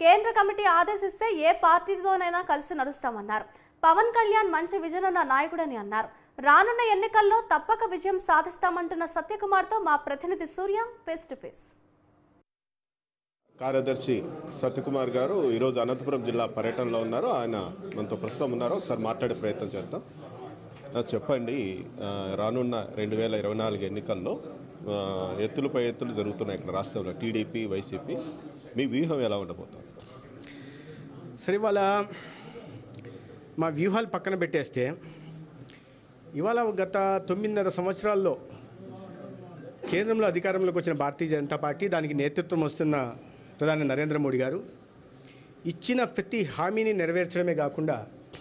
కేంద్ర కమిటీ ఆదేశిస్తే ఏ పార్టీతోనైనా కలిసి నడుస్తామన్నారు పవన్ కళ్యాణ్ మంచి విజన్ ఉన్న నాయకుడని అన్నారు రానున్న ఎన్నికల్లో తప్పక విజయం సాధిస్తామంటున్న సత్యకుమార్తో మా ప్రతినిధి సూర్య ఫేస్ టు ఫేస్ కార్యదర్శి సత్యకుమార్ గారు ఈరోజు అనంతపురం జిల్లా పర్యటనలో ఉన్నారు ఆయన మనతో ప్రస్తుతం ఉన్నారు ఒకసారి మాట్లాడే ప్రయత్నం చేద్దాం ఆ, చెప్పండి ఆ, రానున్న రెండు వేల ఇరవై నాలుగు ఎన్నికల్లో ఆ, ఎత్తులపై ఎత్తులు జరుగుతున్నాయి ఇక్కడ రాష్ట్రంలో టీడీపీ వైసీపీ మీ వ్యూహం ఎలా ఉండబోతుంది సరే ఇవాళ మా వ్యూహాలు పక్కన పెట్టేస్తే ఇవాళ గత తొమ్మిదిన్నర సంవత్సరాల్లో కేంద్రంలో అధికారంలోకి వచ్చిన భారతీయ జనతా పార్టీ దానికి నేతృత్వం వస్తున్న ప్రధాని నరేంద్ర మోడీ గారు ఇచ్చిన ప్రతి హామీని నెరవేర్చడమే కాకుండా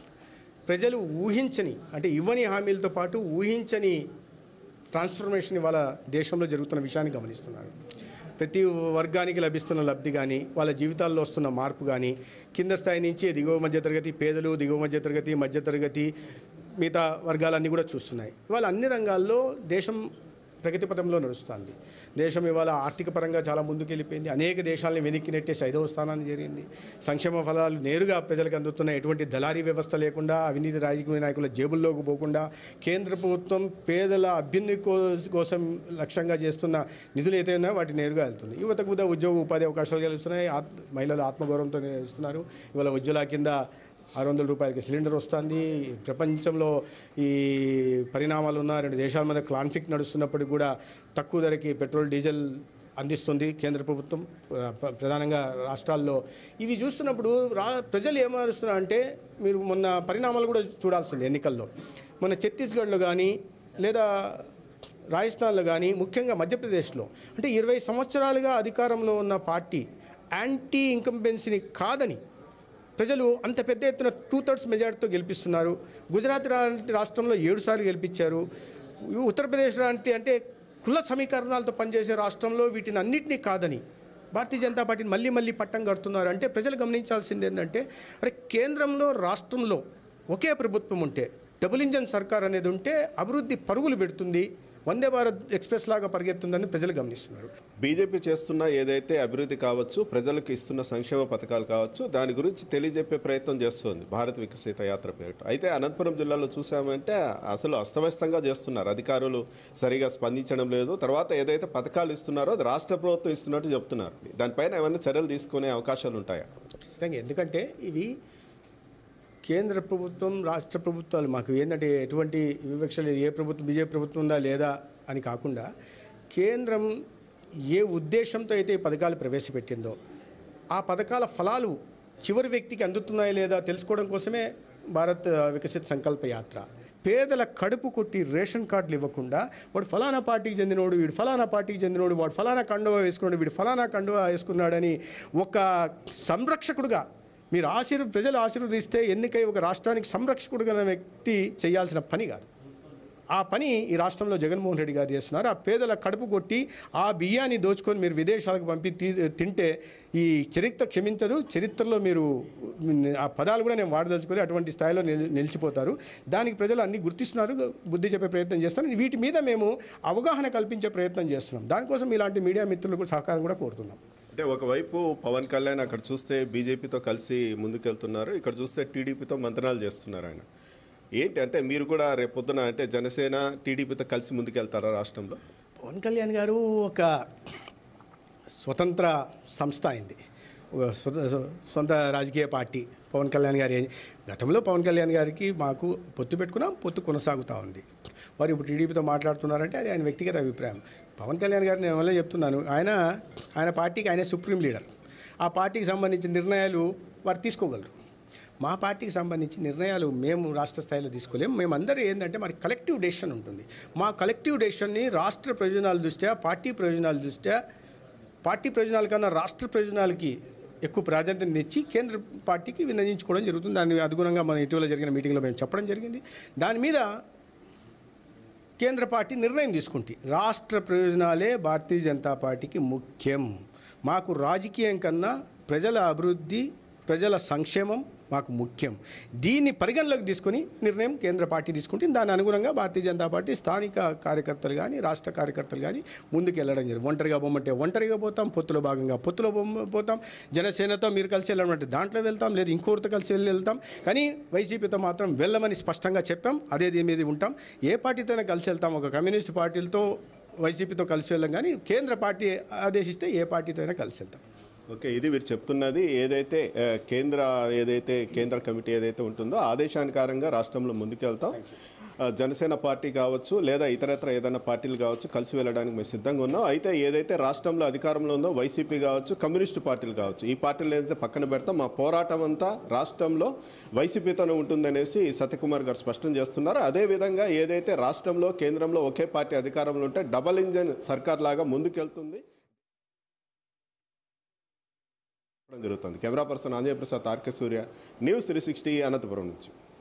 ప్రజలు ఊహించని అంటే ఇవ్వని హామీలతో పాటు ఊహించని ట్రాన్స్ఫర్మేషన్ ఇవాళ దేశంలో జరుగుతున్న విషయాన్ని గమనిస్తున్నారు ప్రతి వర్గానికి లభిస్తున్న లబ్ధి కానీ వాళ్ళ జీవితాల్లో వస్తున్న మార్పు కానీ కింద స్థాయి నుంచి దిగువ మధ్యతరగతి పేదలు దిగువ మధ్యతరగతి మధ్యతరగతి మిగతా వర్గాలన్నీ కూడా చూస్తున్నాయి ఇవాళ అన్ని రంగాల్లో దేశం ప్రగతి పథంలో నడుస్తుంది దేశం ఇవాళ ఆర్థిక పరంగా చాలా ముందుకు వెళ్ళిపోయింది అనేక దేశాలని వెనక్కి నెట్టేసి ఐదవ స్థానాన్ని చేరింది సంక్షేమ ఫలాలు నేరుగా ప్రజలకు అందుతున్న ఎటువంటి దళారీ వ్యవస్థ లేకుండా అవినీతి రాజకీయ నాయకుల జేబుల్లోకి పోకుండా కేంద్ర ప్రభుత్వం పేదల అభ్యున్నతి కో- కోసం లక్ష్యంగా చేస్తున్న నిధులు ఏదైతే ఉన్నాయో వాటి నేరుగా వెళ్తున్నాయి యువతకు కూడా ఉద్యోగ ఉపాధి అవకాశాలు కలుస్తున్నాయి ఆత్ మహిళలు ఆత్మగౌరవంతో ఇస్తున్నారు ఇవాళ ఉజ్వల కింద ఆరు వందల రూపాయలకి సిలిండర్ వస్తుంది ప్రపంచంలో ఈ పరిణామాలు ఉన్న రెండు దేశాల మధ్య కాన్ఫ్లిక్ట్ నడుస్తున్నప్పటికీ కూడా తక్కువ ధరకి పెట్రోల్ డీజిల్ అందిస్తుంది కేంద్ర ప్రభుత్వం ప్ర- ప్రధానంగా రాష్ట్రాల్లో ఇవి చూస్తున్నప్పుడు రా ప్రజలు ఏమరుస్తున్నారు అంటే మీరు మొన్న పరిణామాలు కూడా చూడాల్సింది ఎన్నికల్లో మన ఛత్తీస్గఢ్లో కానీ లేదా రాజస్థాన్లో కానీ ముఖ్యంగా మధ్యప్రదేశ్లో అంటే ఇరవై సంవత్సరాలుగా అధికారంలో ఉన్న పార్టీ యాంటీ ఇంకంబెన్సీని కాదని ప్రజలు అంత పెద్ద ఎత్తున టూ థర్డ్స్ మెజార్టీతో గెలిపిస్తున్నారు గుజరాత్ లాంటి రాష్ట్రంలో ఏడు సార్లు గెలిపించారు ఉత్తరప్రదేశ్ లాంటి అంటే కుల సమీకరణాలతో పనిచేసే రాష్ట్రంలో వీటిని అన్నింటినీ కాదని భారతీయ జనతా పార్టీని మళ్ళీ మళ్ళీ పట్టం కడుతున్నారు అంటే ప్రజలు గమనించాల్సింది ఏంటంటే అరే కేంద్రంలో రాష్ట్రంలో ఒకే ప్రభుత్వం ఉంటే డబుల్ ఇంజన్ సర్కార్ అనేది ఉంటే అభివృద్ధి పరుగులు పెడుతుంది వందే భారత్ ఎక్స్ప్రెస్ లాగా పరిగెత్తుందని ప్రజలు గమనిస్తున్నారు బీజేపీ చేస్తున్న ఏదైతే అభివృద్ధి కావచ్చు ప్రజలకు ఇస్తున్న సంక్షేమ పథకాలు కావచ్చు దాని గురించి తెలియజెప్పే ప్రయత్నం చేస్తుంది భారత్ వికసిత యాత్ర పేరిట అయితే అనంతపురం జిల్లాలో చూసామంటే అసలు అస్తవ్యస్తంగా చేస్తున్నారు అధికారులు సరిగా స్పందించడం లేదు తర్వాత ఏదైతే పథకాలు ఇస్తున్నారో అది రాష్ట్ర ప్రభుత్వం ఇస్తున్నట్టు చెప్తున్నారు దానిపైన ఏమైనా చర్యలు తీసుకునే అవకాశాలు ఉంటాయా ఖచ్చితంగా ఎందుకంటే ఇవి కేంద్ర ప్రభుత్వం రాష్ట్ర ప్రభుత్వాలు మాకు ఏంటంటే ఎటువంటి వివక్ష లేదు ఏ ప్రభుత్వం బీజేపీ ప్రభుత్వం ఉందా లేదా అని కాకుండా కేంద్రం ఏ ఉద్దేశంతో అయితే ఈ పథకాలు ప్రవేశపెట్టిందో ఆ పథకాల ఫలాలు చివరి వ్యక్తికి అందుతున్నాయా లేదా తెలుసుకోవడం కోసమే భారత్ వికసిత్ సంకల్ప యాత్ర పేదల కడుపు కొట్టి రేషన్ కార్డులు ఇవ్వకుండా వాడు ఫలానా పార్టీకి చెందినోడు వీడు ఫలానా పార్టీకి చెందినోడు వాడు ఫలానా కండువా వేసుకున్నాడు వీడు ఫలానా కండువా వేసుకున్నాడని ఒక సంరక్షకుడుగా మీరు ఆశీర్వ ప్రజలు ఆశీర్వదిస్తే ఎన్నికై ఒక రాష్ట్రానికి సంరక్షకుడుగా వ్యక్తి చేయాల్సిన పని కాదు ఆ పని ఈ రాష్ట్రంలో జగన్మోహన్ రెడ్డి గారు చేస్తున్నారు ఆ పేదల కడుపు కొట్టి ఆ బియ్యాన్ని దోచుకొని మీరు విదేశాలకు పంపి తీ- తింటే ఈ చరిత్ర క్షమించరు చరిత్రలో మీరు ఆ పదాలు కూడా నేను వాడదలుచుకొని అటువంటి స్థాయిలో నిల్- నిలిచిపోతారు దానికి ప్రజలు అన్ని గుర్తిస్తున్నారు బుద్ధి చెప్పే ప్రయత్నం చేస్తున్నారు వీటి మీద మేము అవగాహన కల్పించే ప్రయత్నం చేస్తున్నాం దానికోసం ఇలాంటి మీడియా మిత్రులు కూడా సహకారం కూడా కోరుతున్నాం అంటే ఒకవైపు పవన్ కళ్యాణ్ అక్కడ చూస్తే బీజేపీతో కలిసి ముందుకెళ్తున్నారు ఇక్కడ చూస్తే టీడీపీతో మంత్రాలు చేస్తున్నారు ఆయన ఏంటి అంటే మీరు కూడా రేపొద్దున అంటే జనసేన టీడీపీతో కలిసి ముందుకెళ్తారా రాష్ట్రంలో పవన్ కళ్యాణ్ గారు ఒక స్వతంత్ర సంస్థ అయింది ఒక స్వత- సొంత రాజకీయ పార్టీ పవన్ కళ్యాణ్ గారి గతంలో పవన్ కళ్యాణ్ గారికి మాకు పొత్తు పెట్టుకున్నాం పొత్తు కొనసాగుతూ ఉంది వారు ఇప్పుడు టీడీపీతో మాట్లాడుతున్నారంటే అది ఆయన వ్యక్తిగత అభిప్రాయం పవన్ కళ్యాణ్ గారిని నేను వల్ల చెప్తున్నాను ఆయన ఆయన పార్టీకి ఆయన సుప్రీం లీడర్ ఆ పార్టీకి సంబంధించిన నిర్ణయాలు వారు తీసుకోగలరు మా పార్టీకి సంబంధించి నిర్ణయాలు మేము రాష్ట్ర స్థాయిలో తీసుకోలేము మేమందరూ ఏంటంటే మరి కలెక్టివ్ డెసిషన్ ఉంటుంది మా కలెక్టివ్ డెసిషన్ని రాష్ట్ర ప్రయోజనాల దృష్ట్యా పార్టీ ప్రయోజనాల దృష్ట్యా పార్టీ ప్రయోజనాల కన్నా రాష్ట్ర ప్రయోజనాలకి ఎక్కువ ప్రాధాన్యత ఇచ్చి కేంద్ర పార్టీకి వినియోగించుకోవడం జరుగుతుంది దాని అనుగుణంగా మన ఇటీవల జరిగిన మీటింగ్లో మేము చెప్పడం జరిగింది దాని మీద కేంద్ర పార్టీ నిర్ణయం తీసుకుంటే రాష్ట్ర ప్రయోజనాలే భారతీయ జనతా పార్టీకి ముఖ్యం మాకు రాజకీయం కన్నా ప్రజల అభివృద్ధి ప్రజల సంక్షేమం మాకు ముఖ్యం దీన్ని పరిగణలోకి తీసుకొని నిర్ణయం కేంద్ర పార్టీ తీసుకుంటుంది దాని అనుగుణంగా భారతీయ జనతా పార్టీ స్థానిక కార్యకర్తలు కానీ రాష్ట్ర కార్యకర్తలు కానీ ముందుకు వెళ్ళడం జరిగింది ఒంటరిగా పోమంటే ఒంటరిగా పోతాం పొత్తులో భాగంగా పొత్తులో బొమ్మ- పోతాం జనసేనతో మీరు కలిసి వెళ్ళమంటే దాంట్లో వెళ్తాం లేదు ఇంకోరితో కలిసి వెళ్ళి వెళ్తాం కానీ వైసీపీతో మాత్రం వెళ్ళమని స్పష్టంగా చెప్పాం అదే దీని మీద ఉంటాం ఏ పార్టీతోనే కలిసి వెళ్తాం ఒక కమ్యూనిస్ట్ పార్టీలతో వైసీపీతో కలిసి వెళ్ళాం కానీ కేంద్ర పార్టీ ఆదేశిస్తే ఏ పార్టీతో అయినా కలిసి వెళ్తాం ఓకే ఇది వీరు చెప్తున్నది ఏదైతే ఆ, కేంద్ర ఏదైతే కేంద్ర కమిటీ ఏదైతే ఉంటుందో ఆదేశానుసారంగా రాష్ట్రంలో ముందుకెళ్తాం ఆ, జనసేన పార్టీ కావచ్చు లేదా ఇతరత్ర ఏదైనా పార్టీలు కావచ్చు కలిసి వెళ్ళడానికి మేము సిద్ధంగా ఉన్నాం అయితే ఏదైతే రాష్ట్రంలో అధికారంలో ఉందో వైసీపీ కావచ్చు కమ్యూనిస్టు పార్టీలు కావచ్చు ఈ పార్టీలు ఏదైతే పక్కన పెడతాం మా పోరాటం అంతా రాష్ట్రంలో వైసీపీతోనే ఉంటుందనేసి సత్యకుమార్ గారు స్పష్టం చేస్తున్నారు అదేవిధంగా ఏదైతే రాష్ట్రంలో కేంద్రంలో ఒకే పార్టీ అధికారంలో ఉంటే డబల్ ఇంజన్ సర్కార్ లాగా ముందుకెళ్తుంది జరుగుతుంది camera person Anjaneya Prasad RK Surya News three sixty Anantapuram నుంచి